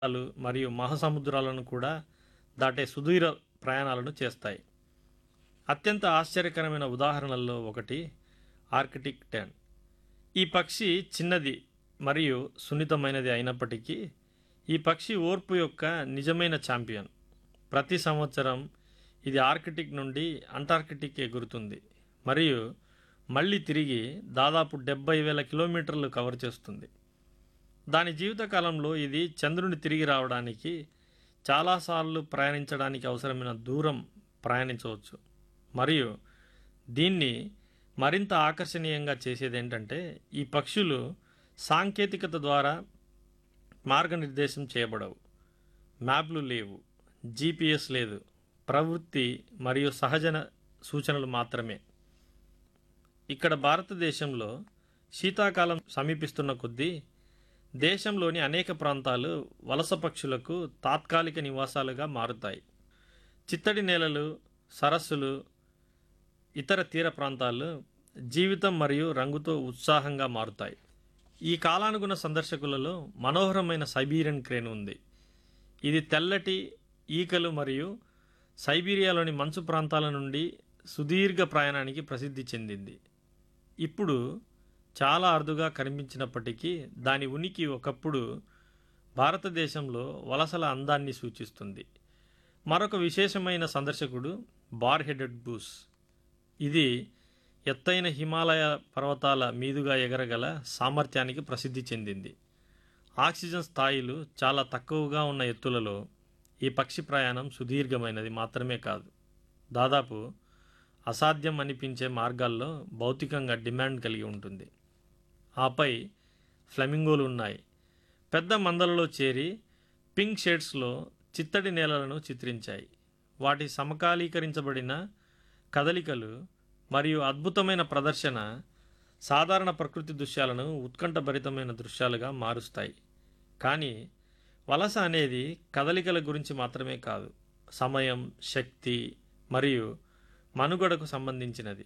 లు మరియు మహాసముద్రాలను కూడా దాటే సుదూర ప్రయాణాలను చేస్తాయి అత్యంత ఆశ్చర్యకరమైన ఉదాహరణల్లో ఒకటి ఆర్కిటిక్ టెన్ ఈ పక్షి చిన్నది మరియు సున్నితమైనది అయినప్పటికీ ఈ పక్షి ఓర్పు యొక్క నిజమైన ఛాంపియన్ ప్రతి సంవత్సరం ఇది ఆర్కిటిక్ నుండి అంటార్కిటిక్ ఎగురుతుంది మరియు మళ్ళీ తిరిగి దాదాపు డెబ్బై వేల కిలోమీటర్లు కవర్ చేస్తుంది దాని జీవితకాలంలో ఇది చంద్రుని తిరిగి రావడానికి చాలాసార్లు ప్రయాణించడానికి అవసరమైన దూరం ప్రయాణించవచ్చు మరియు దీన్ని మరింత ఆకర్షణీయంగా చేసేది ఏంటంటే ఈ పక్షులు సాంకేతికత ద్వారా మార్గనిర్దేశం చేయబడవు మ్యాప్లు లేవు జీపీఎస్ లేదు ప్రవృత్తి మరియు సహజన సూచనలు మాత్రమే ఇక్కడ భారతదేశంలో శీతాకాలం సమీపిస్తున్న కొద్దీ దేశంలోని అనేక ప్రాంతాలు వలస పక్షులకు తాత్కాలిక నివాసాలుగా మారుతాయి చిత్తడి నేలలు సరస్సులు ఇతర తీర ప్రాంతాలు జీవితం మరియు రంగుతో ఉత్సాహంగా మారుతాయి ఈ కాలానుగుణ సందర్శకులలో మనోహరమైన సైబీరియన్ క్రేన్ ఉంది ఇది తెల్లటి ఈకలు మరియు సైబీరియాలోని మంచు ప్రాంతాల నుండి సుదీర్ఘ ప్రయాణానికి ప్రసిద్ధి చెందింది ఇప్పుడు చాలా అరుదుగా కనిపించినప్పటికీ దాని ఉనికి ఒకప్పుడు భారతదేశంలో వలసల అందాన్ని సూచిస్తుంది మరొక విశేషమైన సందర్శకుడు బార్ హెడెడ్ బూస్ ఇది ఎత్తైన హిమాలయ పర్వతాల మీదుగా ఎగరగల సామర్థ్యానికి ప్రసిద్ధి చెందింది ఆక్సిజన్ స్థాయిలు చాలా తక్కువగా ఉన్న ఎత్తులలో ఈ పక్షి ప్రయాణం సుదీర్ఘమైనది మాత్రమే కాదు దాదాపు అసాధ్యం అనిపించే మార్గాల్లో భౌతికంగా డిమాండ్ కలిగి ఉంటుంది ఆపై ఫ్లెమింగోలు ఉన్నాయి పెద్ద మందలలో చేరి పింక్ షేడ్స్లో చిత్తడి నేలలను చిత్రించాయి వాటి సమకాలీకరించబడిన కదలికలు మరియు అద్భుతమైన ప్రదర్శన సాధారణ ప్రకృతి దృశ్యాలను ఉత్కంఠభరితమైన దృశ్యాలుగా మారుస్తాయి కానీ వలస అనేది కదలికల గురించి మాత్రమే కాదు సమయం శక్తి మరియు మనుగడకు సంబంధించినది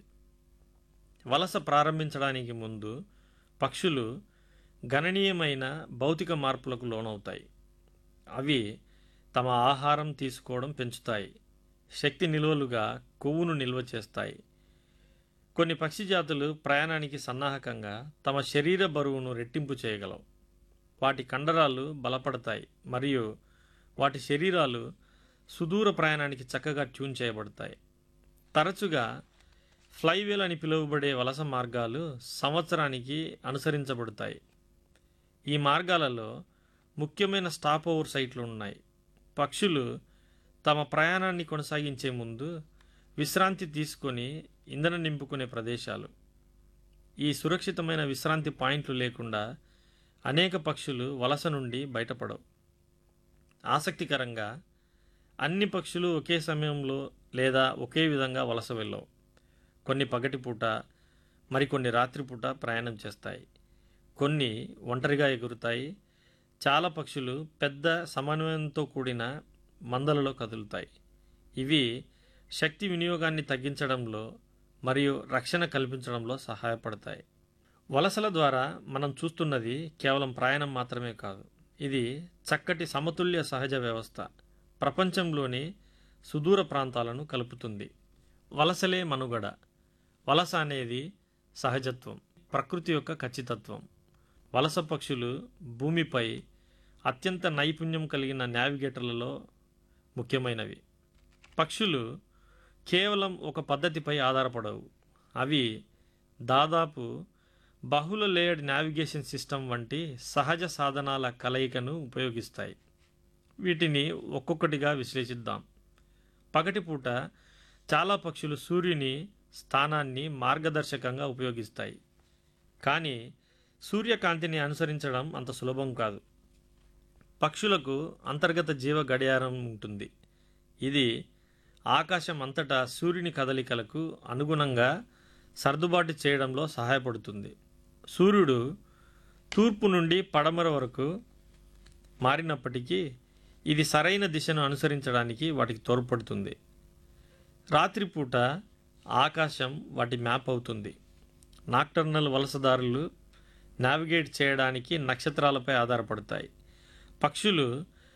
వలస ప్రారంభించడానికి ముందు పక్షులు గణనీయమైన భౌతిక మార్పులకు లోనవుతాయి అవి తమ ఆహారం తీసుకోవడం పెంచుతాయి శక్తి నిల్వలుగా కొవ్వును నిల్వ చేస్తాయి కొన్ని పక్షి జాతులు ప్రయాణానికి సన్నాహకంగా తమ శరీర బరువును రెట్టింపు చేయగలవు వాటి కండరాలు బలపడతాయి మరియు వాటి శరీరాలు సుదూర ప్రయాణానికి చక్కగా ట్యూన్ చేయబడతాయి తరచుగా ఫ్లైవేల్ అని పిలువబడే వలస మార్గాలు సంవత్సరానికి అనుసరించబడతాయి ఈ మార్గాలలో ముఖ్యమైన స్టాప్ ఓవర్ సైట్లు ఉన్నాయి పక్షులు తమ ప్రయాణాన్ని కొనసాగించే ముందు విశ్రాంతి తీసుకొని ఇంధనం నింపుకునే ప్రదేశాలు ఈ సురక్షితమైన విశ్రాంతి పాయింట్లు లేకుండా అనేక పక్షులు వలస నుండి బయటపడవు ఆసక్తికరంగా అన్ని పక్షులు ఒకే సమయంలో లేదా ఒకే విధంగా వలస వెళ్ళవు కొన్ని పగటిపూట మరికొన్ని రాత్రిపూట ప్రయాణం చేస్తాయి కొన్ని ఒంటరిగా ఎగురుతాయి చాలా పక్షులు పెద్ద సమన్వయంతో కూడిన మందలలో కదులుతాయి ఇవి శక్తి వినియోగాన్ని తగ్గించడంలో మరియు రక్షణ కల్పించడంలో సహాయపడతాయి వలసల ద్వారా మనం చూస్తున్నది కేవలం ప్రయాణం మాత్రమే కాదు ఇది చక్కటి సమతుల్య సహజ వ్యవస్థ ప్రపంచంలోని సుదూర ప్రాంతాలను కలుపుతుంది వలసలే మనుగడ వలస అనేది సహజత్వం ప్రకృతి యొక్క ఖచ్చితత్వం వలస పక్షులు భూమిపై అత్యంత నైపుణ్యం కలిగిన నావిగేటర్లలో ముఖ్యమైనవి పక్షులు కేవలం ఒక పద్ధతిపై ఆధారపడవు అవి దాదాపు బహుళ లేయర్డ్ నావిగేషన్ సిస్టమ్ వంటి సహజ సాధనాల కలయికను ఉపయోగిస్తాయి వీటిని ఒక్కొక్కటిగా విశ్లేషిద్దాం పగటిపూట చాలా పక్షులు సూర్యుని స్థానాన్ని మార్గదర్శకంగా ఉపయోగిస్తాయి కానీ సూర్యకాంతిని అనుసరించడం అంత సులభం కాదు పక్షులకు అంతర్గత జీవ గడియారం ఉంటుంది ఇది ఆకాశం అంతటా సూర్యుని కదలికలకు అనుగుణంగా సర్దుబాటు చేయడంలో సహాయపడుతుంది సూర్యుడు తూర్పు నుండి పడమర వరకు మారినప్పటికీ ఇది సరైన దిశను అనుసరించడానికి వాటికి తోడ్పడుతుంది రాత్రిపూట ఆకాశం వాటి మ్యాప్ అవుతుంది నాక్టర్నల్ వలసదారులు నావిగేట్ చేయడానికి నక్షత్రాలపై ఆధారపడతాయి పక్షులు